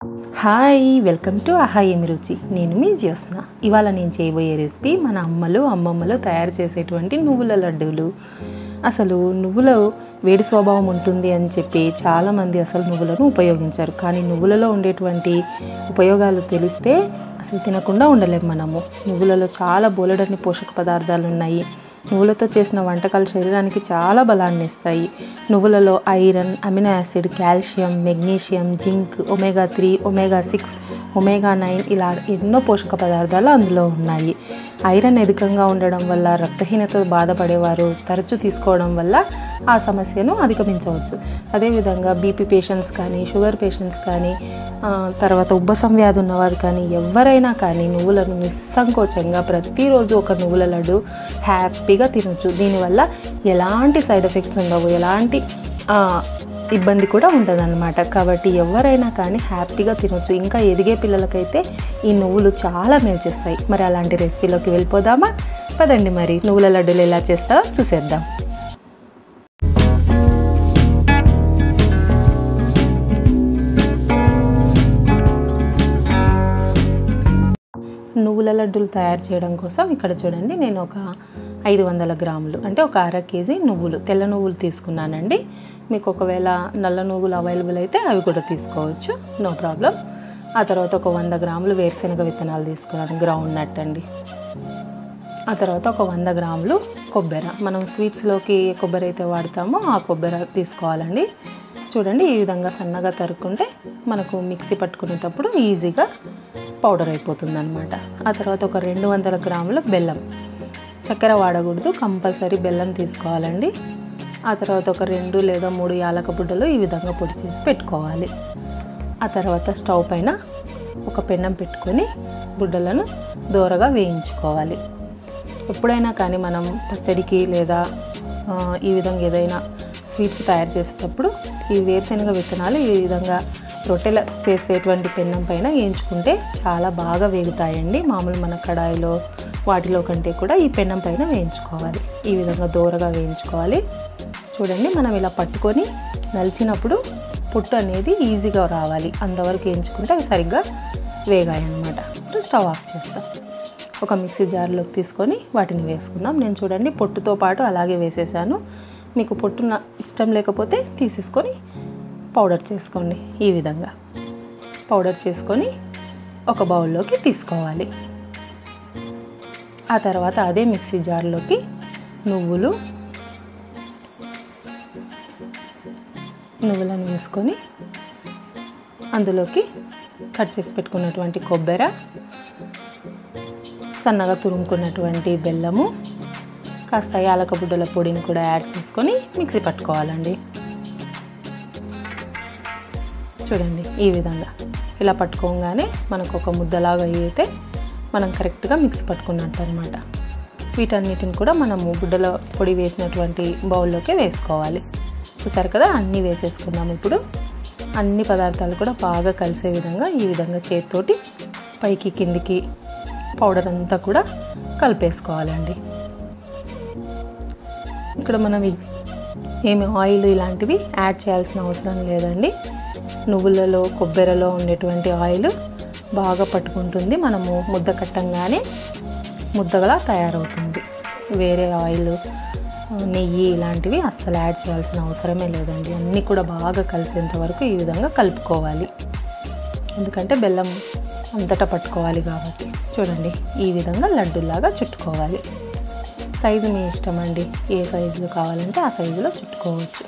hi welcome to ఆహా ఏమి రుచి నేను మీ జ్యోత్స్న ఇవాళ నేను చేయబోయే రెసిపీ మన అమ్మలు అమ్మమ్మలు తయారు చేసేటువంటి నువ్వుల లడ్డూలు అసలు నువ్వులో వేడి స్వభావం ఉంటుంది అని చెప్పి చాలామంది అసలు నువ్వులను ఉపయోగించారు కానీ నువ్వులలో ఉండేటువంటి ఉపయోగాలు తెలిస్తే అసలు తినకుండా ఉండలేము మనము నువ్వులలో చాలా బోలెడన్ని పోషక పదార్థాలు ఉన్నాయి నువ్వులతో చేసిన వంటకాలు శరీరానికి చాలా బలాన్ని ఇస్తాయి నువ్వులలో iron amino acid calcium magnesium zinc omega three omega six omega nine ఇలా ఎన్నో పోషక పదార్థాలు అందులో ఉన్నాయి ఐరన్ అధికంగా ఉండడం వల్ల రక్తహీనత బాధపడేవారు తరచూ తీసుకోవడం వల్ల ఆ సమస్యను అధిగమించవచ్చు అదేవిధంగా బీపీ పేషెంట్స్ కానీ షుగర్ పేషెంట్స్ కానీ ఆ, తర్వాత ఉబ్బసం వ్యాధి ఉన్నవారు కానీ ఎవరైనా కానీ నువ్వులను నిస్సంకోచంగా ప్రతిరోజు ఒక నువ్వుల లడ్డు హ్యాపీగా తినొచ్చు దీనివల్ల ఎలాంటి సైడ్ ఎఫెక్ట్స్ ఉండవు ఎలాంటి ఆ, ఇబ్బంది కూడా ఉండదన్నమాట కాబట్టి ఎవరైనా కానీ హ్యాపీగా తినొచ్చు ఇంకా ఎదిగే పిల్లలకైతే ఈ నువ్వులు చాలా మేలు చేస్తాయి మరి అలాంటి రెసిపీలోకి వెళ్ళిపోదామా పదండి మరి నువ్వుల లడ్డూలు ఎలా చేస్తారో చూసేద్దాం నువ్వుల లడ్డూలు తయారు చేయడం కోసం ఇక్కడ చూడండి నేను ఒక ఐదు వందల గ్రాములు అంటే ఒక అర కేజీ నువ్వులు తెల్ల నువ్వులు తీసుకున్నానండి మీకు ఒకవేళ నల్ల నువ్వులు అవైలబుల్ అయితే అవి కూడా తీసుకోవచ్చు నో ప్రాబ్లం ఆ తర్వాత ఒక వంద గ్రాములు వేరుశనగ విత్తనాలు తీసుకున్నాను గ్రౌండ్ నట్ అండి ఆ తర్వాత ఒక వంద గ్రాములు కొబ్బరి మనం స్వీట్స్లోకి ఏ కొబ్బరి అయితే వాడతామో ఆ కొబ్బరి తీసుకోవాలండి చూడండి ఈ విధంగా సన్నగా తరుక్కుంటే మనకు మిక్సీ పట్టుకునేటప్పుడు ఈజీగా పౌడర్ అయిపోతుంది అనమాట ఆ తర్వాత ఒక రెండు వందల గ్రాముల బెల్లం చక్కెర వాడకూడదు కంపల్సరీ బెల్లం తీసుకోవాలండి ఆ తర్వాత ఒక రెండు లేదా మూడు యాలక బుడ్డలు ఈ విధంగా పొడి చేసి పెట్టుకోవాలి ఆ తర్వాత స్టవ్ పైన ఒక పెన్నం పెట్టుకొని బుడ్డలను దూరగా వేయించుకోవాలి ఎప్పుడైనా కానీ మనం పచ్చడికి లేదా ఆ, ఈ విధంగా ఏదైనా స్వీట్స్ తయారు చేసేటప్పుడు ఈ వేరుశనగ విత్తనాలు ఈ విధంగా రొట్టెల చేసేటువంటి పెన్నం పైన వేయించుకుంటే చాలా బాగా వేగుతాయండి మామూలు మన కడాయిలో వాటిలో కంటే కూడా ఈ పెన్నం పైన వేయించుకోవాలి ఈ విధంగా దూరగా వేయించుకోవాలి చూడండి మనం ఇలా పట్టుకొని నలిచినప్పుడు పుట్టు అనేది ఈజీగా రావాలి అంతవరకు వేయించుకుంటే అవి సరిగ్గా వేగాయి అన్నమాట ఇప్పుడు స్టవ్ ఆఫ్ చేస్తాం ఒక మిక్సీ జార్లోకి తీసుకొని వాటిని వేసుకుందాం నేను చూడండి పొట్టుతో పాటు అలాగే వేసేసాను మీకు పొట్టు నా- ఇష్టం లేకపోతే తీసేసుకొని పౌడర్ చేసుకోండి ఈ విధంగా పౌడర్ చేసుకొని ఒక బౌల్లోకి తీసుకోవాలి ఆ తర్వాత అదే మిక్సీ జార్లోకి నువ్వులు నువ్వులను వేసుకొని అందులోకి కట్ చేసి పెట్టుకున్నటువంటి కొబ్బరి సన్నగా తురుముకున్నటువంటి బెల్లము కాస్త యాలక బుడ్డల పొడిని కూడా యాడ్ చేసుకొని మిక్సీ పట్టుకోవాలండి చూడండి ఈ విధంగా ఇలా పట్టుకోగానే మనకు ఒక ముద్దలాగా అయితే మనం కరెక్ట్గా మిక్సీ పట్టుకున్నట్టు అనమాట వీటన్నిటిని కూడా మనము బుడ్డల పొడి వేసినటువంటి బౌల్లోకి వేసుకోవాలి చూసారు కదా అన్నీ వేసేసుకున్నాము ఇప్పుడు అన్ని పదార్థాలు కూడా బాగా కలిసే విధంగా ఈ విధంగా చేతితోటి పైకి కిందికి పౌడర్ అంతా కూడా కలిపేసుకోవాలండి ఇక్కడ మనం ఈ- ఏమి ఆయిల్ ఇలాంటివి యాడ్ చేయాల్సిన అవసరం లేదండి నువ్వులలో కొబ్బరిలో ఉండేటువంటి ఆయిల్ బాగా పట్టుకుంటుంది మనము ముద్ద కట్టంగానే ముద్దగా తయారవుతుంది వేరే ఆయిల్ నెయ్యి ఇలాంటివి అస్సలు యాడ్ చేయాల్సిన అవసరమే లేదండి అన్నీ కూడా బాగా కలిసేంత వరకు ఈ విధంగా కలుపుకోవాలి ఎందుకంటే బెల్లం అంతటా పట్టుకోవాలి కాబట్టి చూడండి ఈ విధంగా లడ్డూలాగా చుట్టుకోవాలి సైజు మీ ఇష్టం అండి ఏ సైజులో కావాలంటే ఆ సైజులో చుట్టుకోవచ్చు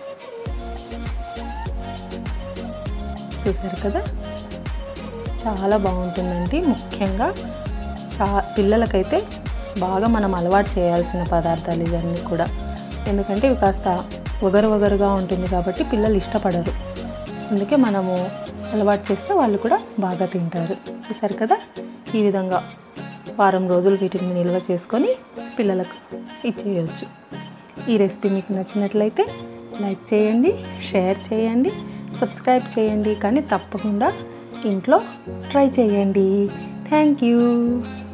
చూసారు కదా చాలా బాగుంటుందండి ముఖ్యంగా చా పిల్లలకైతే బాగా మనం అలవాటు చేయాల్సిన పదార్థాలు ఇవన్నీ కూడా ఎందుకంటే ఇవి కాస్త వగరు వగరుగా ఉంటుంది కాబట్టి పిల్లలు ఇష్టపడరు అందుకే మనము అలవాటు చేస్తే వాళ్ళు కూడా బాగా తింటారు చూసారు కదా ఈ విధంగా వారం రోజులు వీటిని నిల్వ చేసుకొని పిల్లలకు ఇచ్చేయచ్చు ఈ రెసిపీ మీకు నచ్చినట్లయితే లైక్ చేయండి షేర్ చేయండి సబ్స్క్రైబ్ చేయండి కానీ తప్పకుండా ఇంట్లో ట్రై చేయండి థ్యాంక్ యూ